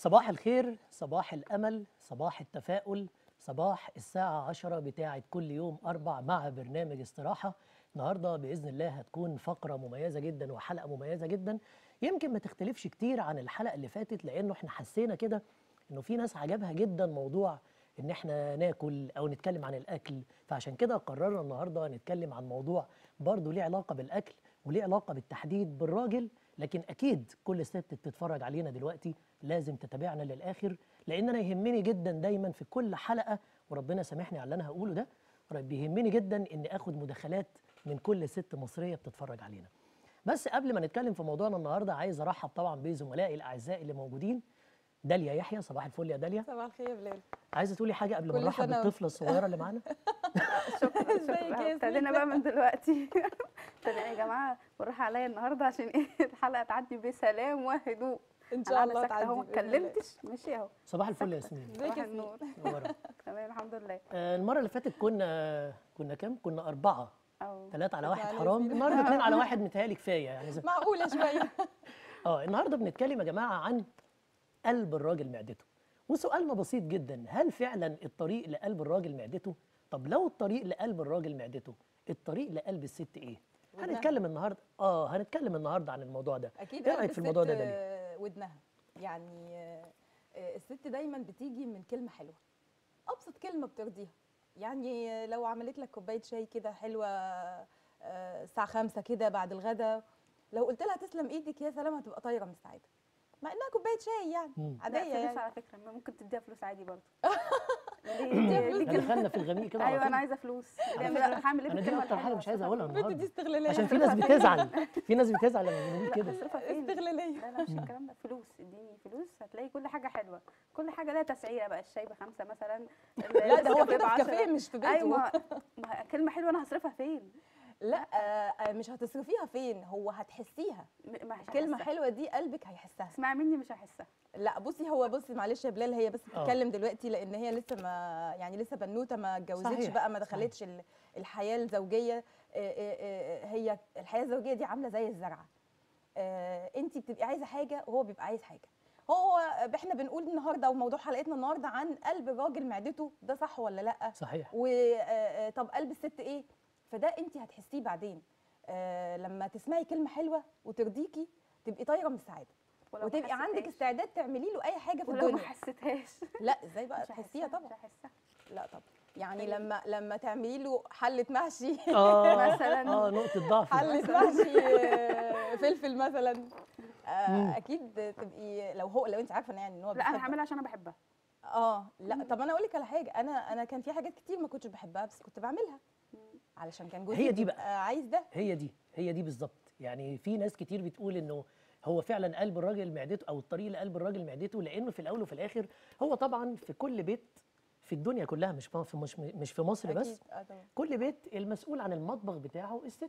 صباح الخير صباح الأمل صباح التفاؤل صباح الساعة عشرة بتاعة كل يوم أربع مع برنامج استراحة النهاردة بإذن الله هتكون فقرة مميزة جدا وحلقة مميزة جدا يمكن ما تختلفش كتير عن الحلقة اللي فاتت لأنه احنا حسينا كده إنه في ناس عجبها جدا موضوع إن احنا ناكل أو نتكلم عن الأكل فعشان كده قررنا النهاردة نتكلم عن موضوع برضه ليه علاقة بالأكل وليه علاقة بالتحديد بالراجل لكن أكيد كل ست بتتفرج علينا دلوقتي لازم تتابعنا للآخر لأن أنا يهمني جدا دايما في كل حلقة وربنا سامحني على اللي أنا هقوله ده بيهمني جدا إني آخد مداخلات من كل ست مصرية بتتفرج علينا بس قبل ما نتكلم في موضوعنا النهارده عايز ارحب طبعا بزملائي الاعزاء اللي موجودين داليا يحيى صباح الفل يا داليا صباح الخير يا بلال عايزه تقولي حاجه قبل ما كل نرحب سنة و- بالطفله الصغيره اللي معانا شكرا ازيك يا شكرا ياسمين؟ ابتدينا بقى من دلوقتي ابتدينا يا جماعه بالراحه عليا النهارده عشان ايه الحلقه تعدي بسلام وهدوء ان شاء انا الله قاعدة ساكتة تعدي اهو ما بإذن الله. اتكلمتش ماشي اهو صباح الفل يا ياسمين ازيك صباح يا النور منورة. تمام الحمد لله آه، المره اللي فاتت كنا كنا كام كنا اربعه اه ثلاثه على واحد على حرام ياسمين. النهارده اثنين على واحد متهيألي كفايه يعني زي- معقوله شويه اه النهارده بنتكلم يا جماعه عن قلب الراجل معدته وسؤالنا بسيط جدا هل فعلا الطريق لقلب الراجل معدته طب لو الطريق لقلب الراجل معدته الطريق لقلب الست ايه ودنها. هنتكلم النهارده اه هنتكلم النهارده عن الموضوع ده اكيد ايه قلب رايك في الست، الموضوع ده داليا آه، ودنها يعني آه، آه، الست دايما بتيجي من كلمه حلوه ابسط كلمه بترضيها يعني آه، لو عملت لك كوبايه شاي كده حلوه آه، الساعه خمسة كده بعد الغدا لو قلت لها تسلم ايدك يا سلام هتبقى طايره من السعاده مع انها كوبايه شاي يعني مم. عاديه لا فلوس يعني على فكره ممكن تديها فلوس عادي برضه تديها فلوس دي احنا كده دخلنا في الغميق كده على ايوه طول. انا عايزه فلوس على لأن فكرة أنا هعمل ايه انا دي بالكلمة اكتر حاجه الحلوة؟ مش عايز أصرفها اقولها البنت دي النهارده استغلاليه عشان في ناس بتزعل في ناس بتزعل لما بنقول كده اصرفها فين استغلاليه لا لا مش الكلام ده فلوس اديني فلوس هتلاقي كل حاجه حلوه كل حاجه لها تسعيره بقى الشاي بخمسه مثلا لا ده هو النسكافيه كده في بعشرة. كافيه مش في بيته ايوه ما- ما كلمه حلوه انا هصرفها فين لا آه، آه، مش هتصرفيها فين هو هتحسيها م- مش كلمه هحسها. حلوه دي قلبك هيحسها اسمعي مني مش هحسها لا بصي هو بصي معلش يا بلال هي بس آه. بتتكلم دلوقتي لان هي لسه ما يعني لسه بنوته ما اتجوزتش صحيح، بقى ما دخلتش ال- الحياه الزوجيه آه، آه، آه، هي الحياه الزوجيه دي عامله زي الزرعه انت بتبقي عايزه حاجه وهو بيبقى عايز حاجه هو احنا بنقول النهارده وموضوع حلقتنا النهارده عن قلب الراجل معدته ده صح ولا لا صحيح وطب قلب الست ايه فده انت هتحسيه بعدين آه، لما تسمعي كلمه حلوه وترضيكي تبقي طايره من السعاده ولو ما وتبقي عندك حسيتهاش. استعداد تعملي له اي حاجه في ولو ما الدنيا حسيتهاش لا ازاي بقى مش تحسيها هحسها طبعا مش هحسها لا طبعا يعني طيب. لما لما تعملي له حله محشي اه مثلاً. اه نقطه ضعف حله محشي آه، فلفل مثلا مم. آه، اكيد تبقي لو هو لو انت عارفه إن يعني ان هو لا انا بيحب- هعملها عشان انا بحبها اه لا طب انا اقول لك على حاجه انا انا كان في حاجات كتير ما كنتش بحبها بس كنت بعملها علشان كان جوزي هي دي بيبقى بقى. عايز ده هي دي هي دي بالظبط يعني في ناس كتير بتقول انه هو فعلا قلب الراجل معدته او الطريق لقلب الراجل معدته لانه في الاول وفي الاخر هو طبعا في كل بيت في الدنيا كلها مش في مش مش في مصر بس اكيد اه طبعا كل بيت المسؤول عن المطبخ بتاعه الست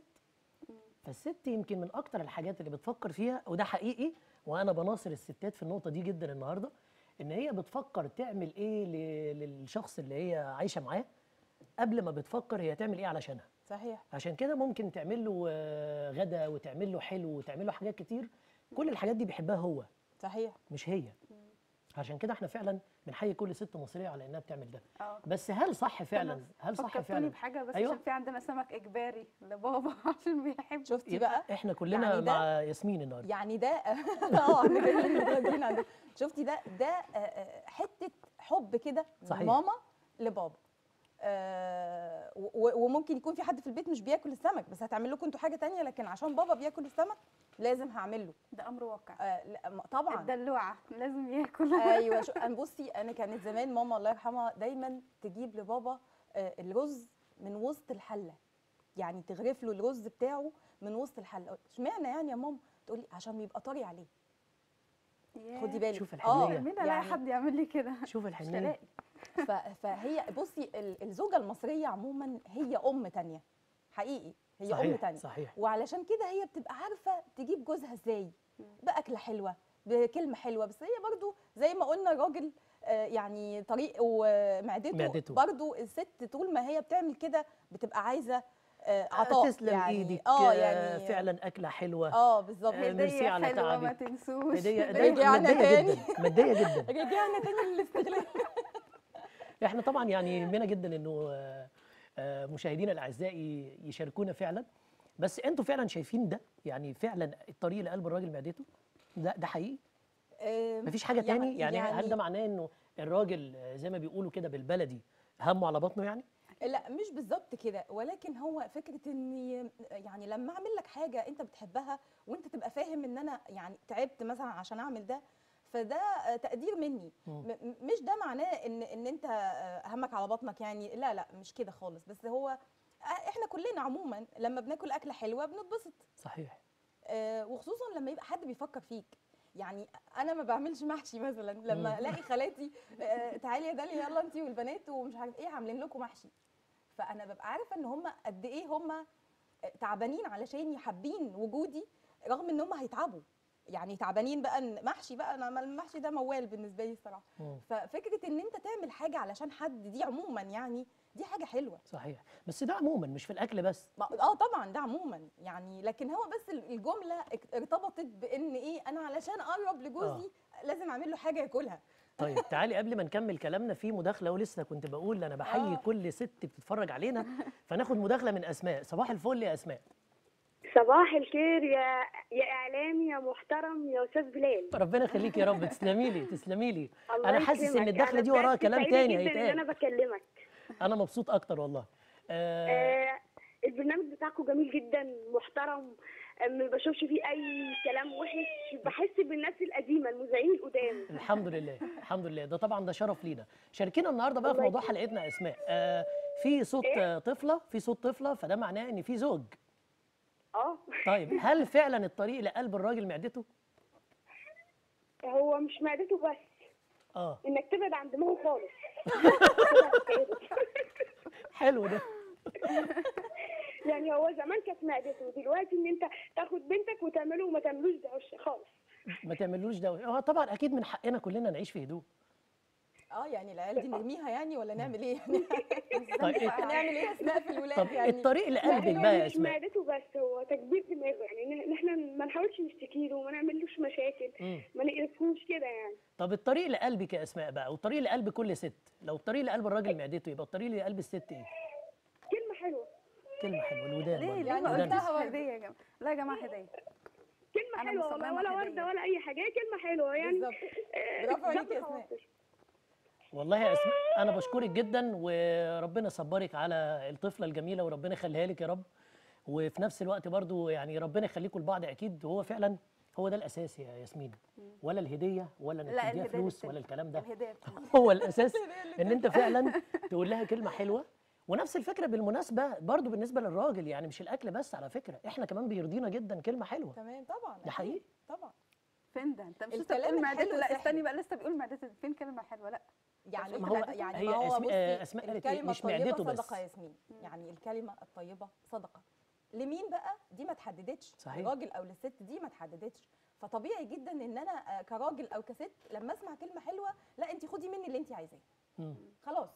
فالست يمكن من اكتر الحاجات اللي بتفكر فيها وده حقيقي وانا بناصر الستات في النقطه دي جدا النهارده ان هي بتفكر تعمل ايه ل- للشخص اللي هي عايشه معاه قبل ما بتفكر هي تعمل ايه علشانها صحيح عشان كده ممكن تعمل له آه، غدا وتعمل له حلو وتعمل له حاجات كتير كل الحاجات دي بيحبها هو صحيح مش هي عشان كده احنا فعلا بنحيي كل ست مصريه على انها بتعمل ده اه بس هل صح فعلا هل صح فكرتوني فعلا بحاجه بس أيوة. عشان في عندنا سمك اجباري لبابا عشان بيحب شفتي بقى احنا كلنا يعني ده- مع ياسمين النهارده يعني ده اه احنا جايين متواجدين عندك شفتي ده ده آه، آه، حته حب كده من صحيح. ماما لبابا آه، و- و- وممكن يكون في حد في البيت مش بياكل السمك بس هتعمل لكم انتوا حاجه تانية لكن عشان بابا بياكل السمك لازم هعمل له ده امر واقع آه، لا، ما- طبعا الدلوعه لازم ياكل ايوه شو انا بصي انا كانت زمان ماما الله يرحمها دايما تجيب لبابا آه، الرز من وسط الحله يعني تغرف له الرز بتاعه من وسط الحله اشمعنى يعني يا ماما تقولي عشان بيبقى طري عليه ياه. خدي بالك شوف آه، الحنية. مين الاقي يعني حد يعمل لي كده شوف مش الحنيه هلاقي ف- فهي بصي ال- الزوجه المصريه عموما هي ام تانية حقيقي هي ام صحيح تانية صحيح وعلشان كده هي بتبقى عارفه تجيب جوزها ازاي باكله حلوه بكلمه حلوه بس هي برضو زي ما قلنا الراجل آه، يعني طريق ومعدته معدته. برضو الست طول ما هي بتعمل كده بتبقى عايزه آه، عطاء تسلم يعني ايدك اه آه، يعني فعلا اكله حلوه اه بالظبط آه، ميرسي هديه على حلوه ما تعبك. تنسوش هديه هدية هديه رجعنا ماديه تاني. جدا ماديه جدا رجعنا تاني للاستغلال احنا طبعا يعني يهمنا جدا انه آه، آه، مشاهدينا الاعزاء ي- يشاركونا فعلا بس انتوا فعلا شايفين ده يعني فعلا الطريق لقلب الراجل معدته ده ده حقيقي آم، مفيش حاجه تاني يعني, هل ده معناه انه الراجل آه، زي ما بيقولوا كده بالبلدي همه على بطنه يعني لا مش بالظبط كده ولكن هو فكره اني يعني لما اعمل لك حاجه انت بتحبها وانت تبقى فاهم ان انا يعني تعبت مثلا عشان اعمل ده فده آه، تقدير مني مم. م- م- مش ده معناه ان ان انت آه، همك على بطنك يعني لا لا مش كده خالص بس هو آه، احنا كلنا عموما لما بناكل اكله حلوه بنتبسط صحيح آه، وخصوصا لما يبقى حد بيفكر فيك يعني انا ما بعملش محشي مثلا لما مم. الاقي خالاتي آه، تعالي يا داليا يلا انتي والبنات ومش عارف ايه عاملين لكم محشي فانا ببقى عارفه ان هم قد ايه هم تعبانين علشان حابين وجودي رغم ان هم هيتعبوا يعني تعبانين بقى إن محشي بقى انا المحشي ده موال بالنسبه لي الصراحه مم. ففكره ان انت تعمل حاجه علشان حد دي عموما يعني دي حاجه حلوه صحيح بس ده عموما مش في الاكل بس ما- اه طبعا ده عموما يعني لكن هو بس ال- الجمله اك- ارتبطت بان ايه انا علشان اقرب لجوزي لازم اعمل له حاجه ياكلها طيب تعالي قبل ما نكمل كلامنا في مداخله ولسه كنت بقول انا بحيي آه. كل ست بتتفرج علينا فناخد مداخله من اسماء صباح الفل يا اسماء صباح الخير يا يا اعلامي يا محترم يا استاذ بلال ربنا يخليك يا رب تسلمي لي تسلمي لي الله انا حاسس ان يكرمك. الدخله أنا دي وراها بجد كلام سعيدة تاني جدا ان هيتقال انا بكلمك انا مبسوط اكتر والله آه آه البرنامج بتاعكم جميل جدا محترم آه، ما بشوفش فيه اي كلام وحش بحس بالناس القديمه المذيعين القدام الحمد لله الحمد لله ده طبعا ده شرف لينا شاركينا النهارده بقى في الله موضوع حلقتنا يا اسماء آه في صوت آه، طفله في صوت طفله فده معناه ان في زوج اه طيب هل فعلا الطريق لقلب الراجل معدته هو مش معدته بس اه انك تبعد عن دماغه خالص حلو ده يعني هو زمان كانت معدته دلوقتي ان انت تاخد بنتك وتعمله وما تعملوش ده وش خالص ما تعملوش ده اه طبعا اكيد من حقنا كلنا نعيش في هدوء اه يعني العيال دي نرميها يعني ولا نعمل ايه يعني طيب إيه؟ هنعمل ايه اسماء في الولاد طب يعني الطريق لقلبك هو بقى يا مش اسماء معدته بس هو تكبير دماغه يعني ان احنا ما نحاولش نشتكي له وما نعملوش مشاكل مم. ما نقرفوش كده يعني طب الطريق لقلبك يا اسماء بقى والطريق لقلب كل ست لو الطريق لقلب الراجل معدته يبقى الطريق لقلب الست ايه كلمه حلوه كلمه حلوه الودان ليه برضه. ليه ما الودان. قلتش برضه. هديه يا جماعه لا يا جماعه هديه كلمه أنا حلوه والله مصممة ولا هدية. ورده ولا اي حاجه هي كلمه حلوه يعني بالظبط آه، برافو عليكي يا جبر اسماء خواطر. والله يا اسماء انا بشكرك جدا وربنا يصبرك على الطفله الجميله وربنا يخليها لك يا رب وفي نفس الوقت برضو يعني ربنا يخليكم لبعض اكيد وهو فعلا هو ده الاساس يا ياسمين ولا الهديه ولا انك لا تديها الهديه فلوس بتفرق. ولا الكلام ده الهديه بتفرق. هو الاساس ان انت فعلا تقول لها كلمه حلوه ونفس الفكره بالمناسبه برضو بالنسبه للراجل يعني مش الاكل بس على فكره احنا كمان بيرضينا جدا كلمه حلوه تمام طبعا ده أكيد. حقيقي. طبعا فين ده انت مش لسه الكلام بتقول معدته الحلو لا سحر. استني بقى لسه بيقول معدته فين كلمه حلوه لا يعني ما هو لا، يعني هي ما هو أسماء- بصي أسماء قالت إيه؟ الكلمة مش الطيبة معدته بس. صدقة يا ياسمين يعني الكلمة الطيبة صدقة لمين بقى دي ما تحددتش صحيح. للراجل او للست دي ما تحددتش فطبيعي جدا ان انا آه، كراجل او كست لما اسمع كلمة حلوة لا انت خدي مني اللي انت عايزاه مم. خلاص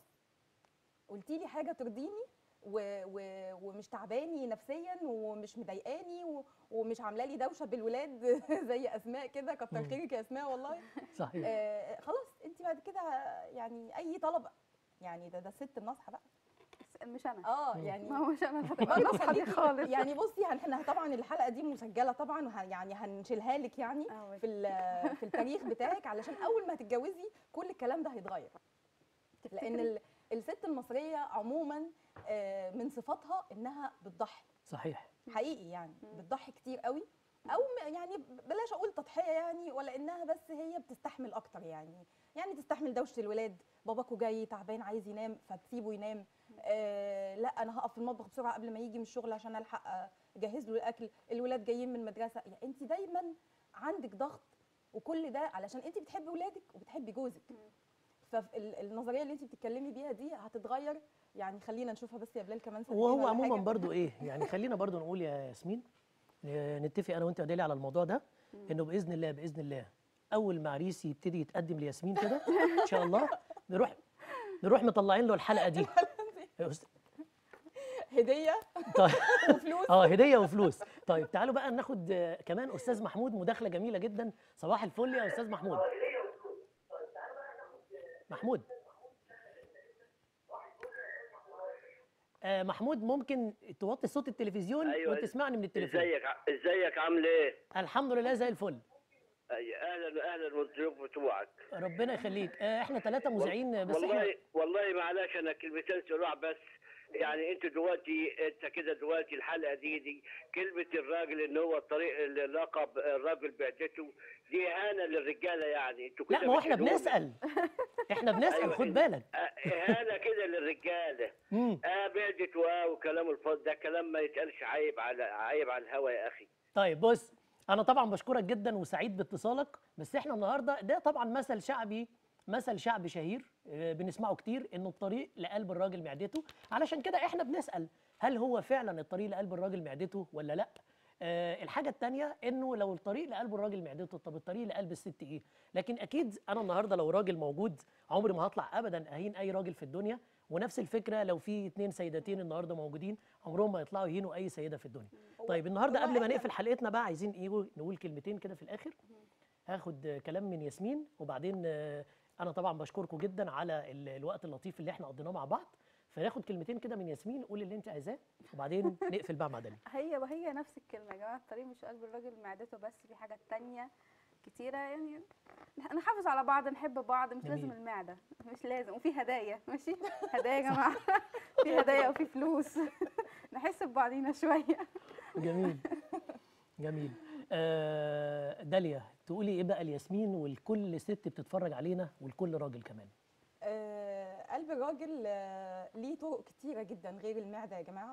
قلتي لي حاجة ترضيني و... و... ومش تعباني نفسيا ومش مضايقاني و... ومش عامله لي دوشه بالولاد زي اسماء كده كتر مم. خيرك يا اسماء والله صحيح آه خلاص انت بعد كده يعني اي طلب يعني ده ده الست الناصحه بقى بس مش انا اه مم. يعني ما هوش انا اللي هتبقى برضه النصحة دي خليكي- خالص يعني بصي هن- احنا طبعا الحلقه دي مسجله طبعا وه- يعني هنشيلها لك يعني آه، في ال- في التاريخ بتاعك علشان اول ما تتجوزي كل الكلام ده هيتغير لان تفتكري؟ ال- الست المصريه عموما آه، من صفاتها انها بتضحي صحيح حقيقي يعني مم. بتضحي كتير قوي او م- يعني بلاش اقول تضحيه يعني ولا انها بس هي بتستحمل اكتر يعني يعني تستحمل دوشه الولاد باباكو جاي تعبان عايز ينام فتسيبه ينام آه لا انا هقف في المطبخ بسرعه قبل ما يجي من الشغل عشان الحق آه، اجهز له الاكل الولاد جايين من المدرسه يعني انت دايما عندك ضغط وكل ده علشان انت بتحبي ولادك وبتحبي جوزك فالنظريه اللي انت بتتكلمي بيها دي هتتغير يعني خلينا نشوفها بس يا بلال كمان سنتين وهو ولا عموما حاجة. برضو ايه يعني خلينا برضو نقول يا ياسمين آه، نتفق انا وانت ودالي على الموضوع ده انه باذن الله باذن الله اول ما عريس يبتدي يتقدم لياسمين كده ان شاء الله نروح نروح مطلعين له الحلقه دي يا أست- هديه طيب وفلوس اه هديه وفلوس طيب تعالوا بقى ناخد آه، كمان استاذ محمود مداخله جميله جدا صباح الفل يا استاذ محمود محمود آه محمود ممكن توطي صوت التلفزيون أيوة. وتسمعني من التليفون ازيك ازيك عامل ايه؟ الحمد لله زي الفل أي- اهلا اهلا والضيوف بتوعك ربنا يخليك آه احنا ثلاثه مذيعين بس احنا والله والله معلش انا كلمتين صراع بس يعني انت دلوقتي انت كده دلوقتي الحلقه دي دي كلمه الراجل ان هو الطريق اللقب الراجل بعدته دي اهانه للرجاله يعني انتوا كده لا ما هو احنا بتهينوهم. بنسال احنا بنسال أيوة. خد بالك آه، اهانه كده للرجاله مم. اه بعدت واو وكلام الفاضي ده كلام ما يتقالش عيب على عيب على الهوا يا اخي طيب بص انا طبعا بشكرك جدا وسعيد باتصالك بس احنا النهارده ده طبعا مثل شعبي مثل شعبي شهير آه، بنسمعه كتير انه الطريق لقلب الراجل معدته علشان كده احنا بنسال هل هو فعلا الطريق لقلب الراجل معدته ولا لا آه الحاجه الثانيه انه لو الطريق لقلب الراجل معدته طب الطريق لقلب الست ايه لكن اكيد انا النهارده لو راجل موجود عمري ما هطلع ابدا اهين اي راجل في الدنيا ونفس الفكره لو في اتنين سيدتين النهارده موجودين عمرهم ما يطلعوا يهينوا اي سيده في الدنيا طيب النهارده هو قبل ما إحنا- نقفل حلقتنا بقى عايزين ايه نقول كلمتين كده في الاخر هاخد آه، كلام من ياسمين وبعدين آه، انا طبعا بشكركم جدا على ال- الوقت اللطيف اللي احنا قضيناه مع بعض فناخد كلمتين كده من ياسمين قول اللي انت عايزاه وبعدين نقفل بقى مع داليا هي وهي نفس الكلمه يا جماعه الطريق مش قلب الراجل معدته بس في حاجات تانية كتيرة يعني نح- نحافظ على بعض نحب بعض مش لازم جميل. المعدة مش لازم وفي هدايا ماشي هدايا يا جماعة في هدايا وفي فلوس نحس ببعضينا شوية جميل جميل آه داليا تقولي ايه بقى لياسمين ولكل ست بتتفرج علينا ولكل راجل كمان آه، قلب الراجل آه، ليه طرق كتيرة جدا غير المعدة يا جماعة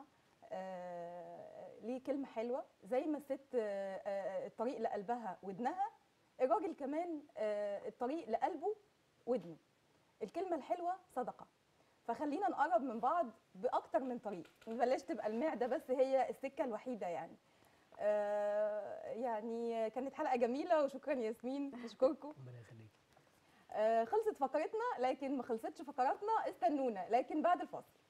آه، ليه كلمة حلوة زي ما الست آه، آه، الطريق لقلبها ودنها الراجل كمان آه، الطريق لقلبه ودنه الكلمة الحلوة صدقة فخلينا نقرب من بعض بأكتر من طريق بلاش تبقى المعدة بس هي السكة الوحيدة يعني آه، يعني كانت حلقة جميلة وشكرا ياسمين بشكركم ربنا يخليك آه، خلصت فقرتنا لكن ما خلصتش فقراتنا استنونا لكن بعد الفاصل